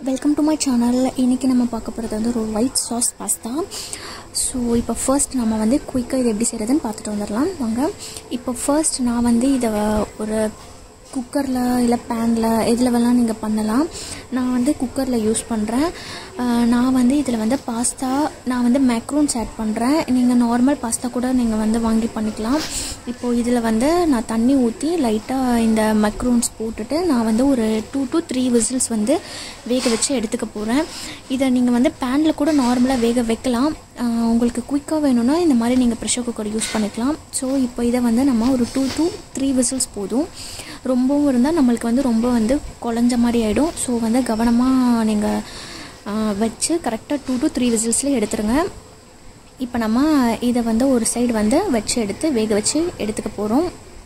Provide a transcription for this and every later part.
welcome to my channel இன்றைக்கி நம்ம பார்க்க போகிறது வந்து ஒரு ஒயிட் சாஸ் பாஸ்தா ஸோ இப்போ ஃபர்ஸ்ட் நம்ம வந்து குயிக்காக இது எப்படி செய்கிறதுன்னு பார்த்துட்டு வந்துடலாம் வாங்க இப்போ ஃபர்ஸ்ட் நான் வந்து இதை ஒரு குக்கரில் இல்லை பேனில் எதில் வேணால் நீங்கள் பண்ணலாம் நான் வந்து குக்கரில் யூஸ் பண்ணுறேன் நான் வந்து இதில் வந்து பாஸ்தா நான் வந்து மேக்ரோன்ஸ் ஆட் பண்ணுறேன் நீங்கள் நார்மல் பாஸ்தா கூட நீங்கள் வந்து வாங்கி பண்ணிக்கலாம் இப்போது இதில் வந்து நான் தண்ணி ஊற்றி லைட்டாக இந்த மக்ரூன்ஸ் போட்டுட்டு நான் வந்து ஒரு டூ டு த்ரீ விசில்ஸ் வந்து வேக வச்சு எடுத்துக்க போகிறேன் இதை நீங்கள் வந்து பேனில் கூட நார்மலாக வேக வைக்கலாம் ஆஹ் உங்களுக்கு குயிக்காக வேணும்னா இந்த மாதிரி நீங்கள் ப்ரெஷர் குக்கர் யூஸ் பண்ணிக்கலாம் ஸோ இப்போ இதை வந்து நம்ம ஒரு டூ டு த்ரீ விசில்ஸ் போதும் ரொம்பவும் இருந்தால் நம்மளுக்கு வந்து ரொம்ப வந்து குழஞ்ச மாதிரி ஆகிடும் ஸோ வந்து கவனமாக நீங்கள் வச்சு கரெக்டாக டூ டு த்ரீ விசில்ஸில் எடுத்துருங்க இப்போ நம்ம இதை வந்து ஒரு சைடு வந்து வச்சு எடுத்து வேக வச்சு எடுத்துக்க போகிறோம்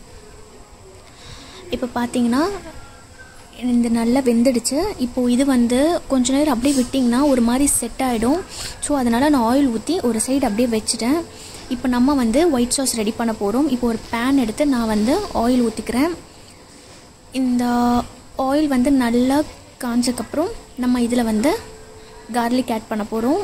இப்போ பார்த்தீங்கன்னா இந்த நல்லா வெந்துடுச்சு இப்போது இது வந்து கொஞ்ச நேரம் அப்படியே விட்டிங்கன்னா ஒரு மாதிரி செட் ஆகிடும் ஸோ அதனால் நான் ஆயில் ஊற்றி ஒரு சைடு அப்படியே வச்சுட்டேன் இப்போ நம்ம வந்து ஒயிட் சாஸ் ரெடி பண்ண போகிறோம் இப்போ ஒரு பேன் எடுத்து நான் வந்து ஆயில் ஊற்றிக்கிறேன் இந்த ஆயில் வந்து நல்லா காஞ்சக்கப்புறம் நம்ம இதில் வந்து கார்லிக் ஆட் பண்ண போகிறோம்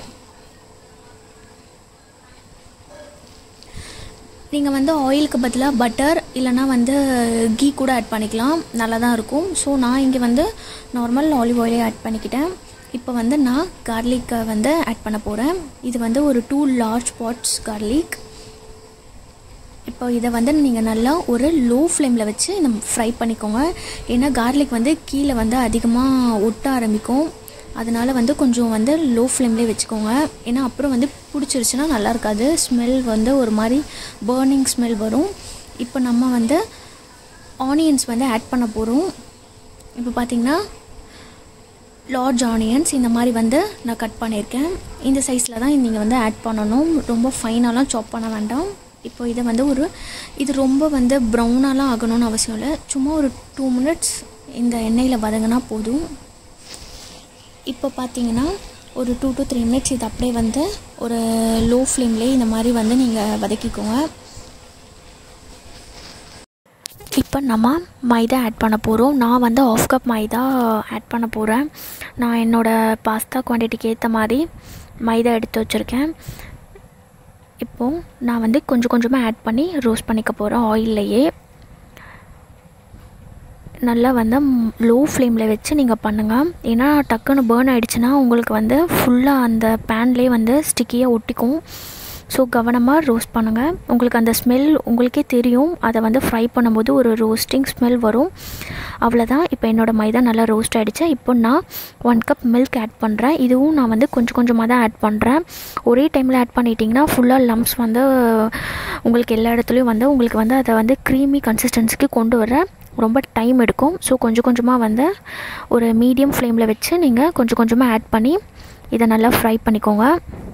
நீங்கள் வந்து ஆயிலுக்கு பதிலாக பட்டர் இல்லைனா வந்து கீ கூட ஆட் பண்ணிக்கலாம் நல்லா தான் இருக்கும் ஸோ நான் இங்கே வந்து நார்மல் ஆலிவ் ஆயிலே ஆட் பண்ணிக்கிட்டேன் இப்போ வந்து நான் கார்லிக்கை வந்து ஆட் பண்ண போகிறேன் இது வந்து ஒரு டூ லார்ஜ் பாட்ஸ் கார்லிக் இப்போ இதை வந்து நீங்கள் நல்லா ஒரு லோ ஃப்ளேமில் வச்சு இந்த ஃப்ரை பண்ணிக்கோங்க ஏன்னா கார்லிக் வந்து கீழே வந்து அதிகமாக ஒட்ட ஆரம்பிக்கும் அதனால் வந்து கொஞ்சம் வந்து லோ ஃப்ளேம்லேயே வச்சுக்கோங்க ஏன்னா அப்புறம் வந்து பிடிச்சிருச்சுன்னா நல்லா இருக்காது ஸ்மெல் வந்து ஒரு மாதிரி பேர்னிங் ஸ்மெல் வரும் இப்போ நம்ம வந்து ஆனியன்ஸ் வந்து ஆட் பண்ண போகிறோம் இப்போ பார்த்திங்கன்னா லார்ஜ் ஆனியன்ஸ் இந்த மாதிரி வந்து நான் கட் பண்ணியிருக்கேன் இந்த சைஸில் தான் நீங்கள் வந்து ஆட் பண்ணணும் ரொம்ப ஃபைனாலாம் சாப் பண்ண வேண்டாம் இப்போ இதை வந்து ஒரு இது ரொம்ப வந்து ப்ரௌனாலாம் ஆகணும்னு அவசியம் இல்லை சும்மா ஒரு டூ மினிட்ஸ் இந்த எண்ணெயில் வதங்கினா போதும் இப்போ பார்த்தீங்கன்னா ஒரு டூ டு த்ரீ மினிட்ஸ் இது அப்படியே வந்து ஒரு லோ ஃப்ளேம்லேயே இந்த மாதிரி வந்து நீங்கள் வதக்கிக்கோங்க இப்போ நம்ம மைதா ஆட் பண்ண போகிறோம் நான் வந்து ஆஃப் கப் மைதா ஆட் பண்ண போகிறேன் நான் என்னோடய பாஸ்தா குவான்டிட்டிக்கு ஏற்ற மாதிரி மைதா எடுத்து வச்சுருக்கேன் இப்போது நான் வந்து கொஞ்சம் கொஞ்சமாக ஆட் பண்ணி ரோஸ்ட் பண்ணிக்க போகிறேன் ஆயில்லையே நல்லா வந்து லோ ஃப்ளேமில் வச்சு நீங்கள் பண்ணுங்கள் ஏன்னா டக்குன்னு பேர்ன் ஆகிடுச்சுன்னா உங்களுக்கு வந்து ஃபுல்லாக அந்த பேன்லேயே வந்து ஸ்டிக்கியாக ஒட்டிக்கும் ஸோ கவனமாக ரோஸ்ட் பண்ணுங்கள் உங்களுக்கு அந்த ஸ்மெல் உங்களுக்கே தெரியும் அதை வந்து ஃப்ரை பண்ணும்போது ஒரு ரோஸ்டிங் ஸ்மெல் வரும் அவ்வளோதான் இப்போ என்னோடய மைதா நல்லா ரோஸ்ட் ஆகிடுச்சு இப்போ நான் ஒன் கப் மில்க் ஆட் பண்ணுறேன் இதுவும் நான் வந்து கொஞ்சம் கொஞ்சமாக தான் ஆட் பண்ணுறேன் ஒரே டைமில் ஆட் பண்ணிட்டிங்கன்னா ஃபுல்லாக லம்ஸ் வந்து உங்களுக்கு எல்லா இடத்துலையும் வந்து உங்களுக்கு வந்து அதை வந்து க்ரீமி கன்சிஸ்டன்சிக்கு கொண்டு வர ரொம்ப டைம் எடுக்கும் ஸோ கொஞ்சம் கொஞ்சமாக வந்து ஒரு மீடியம் ஃப்ளேமில் வச்சு நீங்கள் கொஞ்சம் கொஞ்சமாக ஆட் பண்ணி இதை நல்லா ஃப்ரை பண்ணிக்கோங்க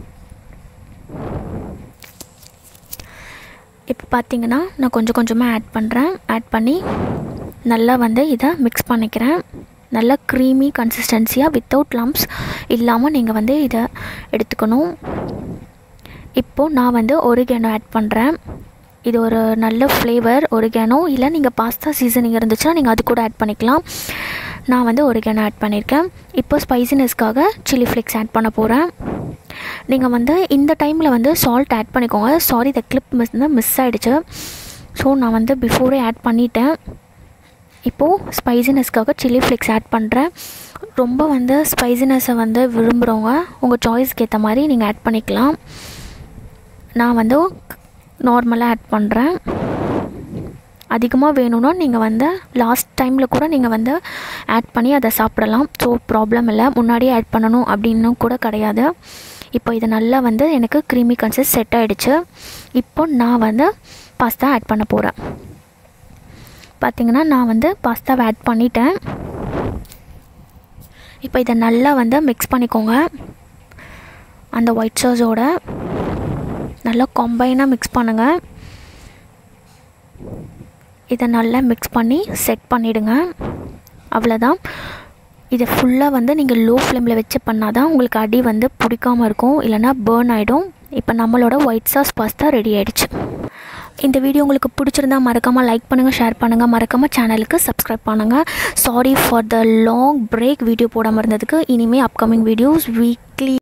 இப்போ பார்த்தீங்கன்னா நான் கொஞ்சம் கொஞ்சமாக ஆட் பண்ணுறேன் ஆட் பண்ணி நல்லா வந்து இதை மிக்ஸ் பண்ணிக்கிறேன் நல்லா க்ரீமி கன்சிஸ்டன்சியாக வித்தவுட் லம்ப்ஸ் இல்லாமல் நீங்கள் வந்து இதை எடுத்துக்கணும் இப்போது நான் வந்து ஒரிகேனோ ஆட் பண்ணுறேன் இது ஒரு நல்ல ஃப்ளேவர் ஒரிகேனோ இல்லை நீங்கள் பாஸ்தா சீசனிங் இருந்துச்சுன்னா நீங்கள் அது கூட ஆட் பண்ணிக்கலாம் நான் வந்து ஒரிகேனோ ஆட் பண்ணியிருக்கேன் இப்போ ஸ்பைசினஸ்க்காக சில்லி ஃப்ளேக்ஸ் ஆட் பண்ண போகிறேன் நீங்கள் வந்து இந்த டைமில் வந்து சால்ட் ஆட் பண்ணிக்கோங்க சாரி இந்த கிளிப் மிஸ் மிஸ் ஆகிடுச்சு ஸோ நான் வந்து பிஃபோரே ஆட் பண்ணிட்டேன் இப்போது ஸ்பைசினஸ்க்காக சில்லி ஃப்ளேக்ஸ் ஆட் பண்ணுறேன் ரொம்ப வந்து ஸ்பைசினஸை வந்து விரும்புகிறவங்க உங்கள் சாய்ஸ்க்கு ஏற்ற மாதிரி நீங்கள் ஆட் பண்ணிக்கலாம் நான் வந்து நார்மலாக ஆட் பண்ணுறேன் அதிகமாக வேணும்னா நீங்கள் வந்து லாஸ்ட் டைமில் கூட நீங்கள் வந்து ஆட் பண்ணி அதை சாப்பிடலாம் ஸோ ப்ராப்ளம் இல்லை முன்னாடியே ஆட் பண்ணணும் அப்படின்னு கூட கிடையாது இப்போ இது நல்லா வந்து எனக்கு க்ரீமி கன்சிஸ்ட் செட் ஆகிடுச்சு இப்போ நான் வந்து பாஸ்தா ஆட் பண்ண போகிறேன் பார்த்திங்கன்னா நான் வந்து பாஸ்தாவை ஆட் பண்ணிட்டேன் இப்போ இதை நல்லா வந்து மிக்ஸ் பண்ணிக்கோங்க அந்த ஒயிட் சாஸோட நல்லா கம்பைனாக மிக்ஸ் பண்ணுங்கள் இதை நல்லா மிக்ஸ் பண்ணி செட் பண்ணிவிடுங்க அவ்வளோதான் இதை ஃபுல்லாக வந்து நீங்கள் லோ ஃப்ளேமில் வச்சு பண்ணால் தான் உங்களுக்கு அடி வந்து பிடிக்காமல் இருக்கும் இல்லைனா பேர்ன் ஆகிடும் இப்போ நம்மளோட ஒயிட் சாஸ் பாஸ்தா ரெடி ஆகிடுச்சு இந்த வீடியோ உங்களுக்கு பிடிச்சிருந்தா மறக்காமல் லைக் பண்ணுங்கள் ஷேர் பண்ணுங்கள் மறக்காமல் சேனலுக்கு சப்ஸ்கிரைப் பண்ணுங்கள் sorry for the long break video போடாமல் இருந்ததுக்கு இனிமேல் அப்கமிங் வீடியோஸ் வீக்லி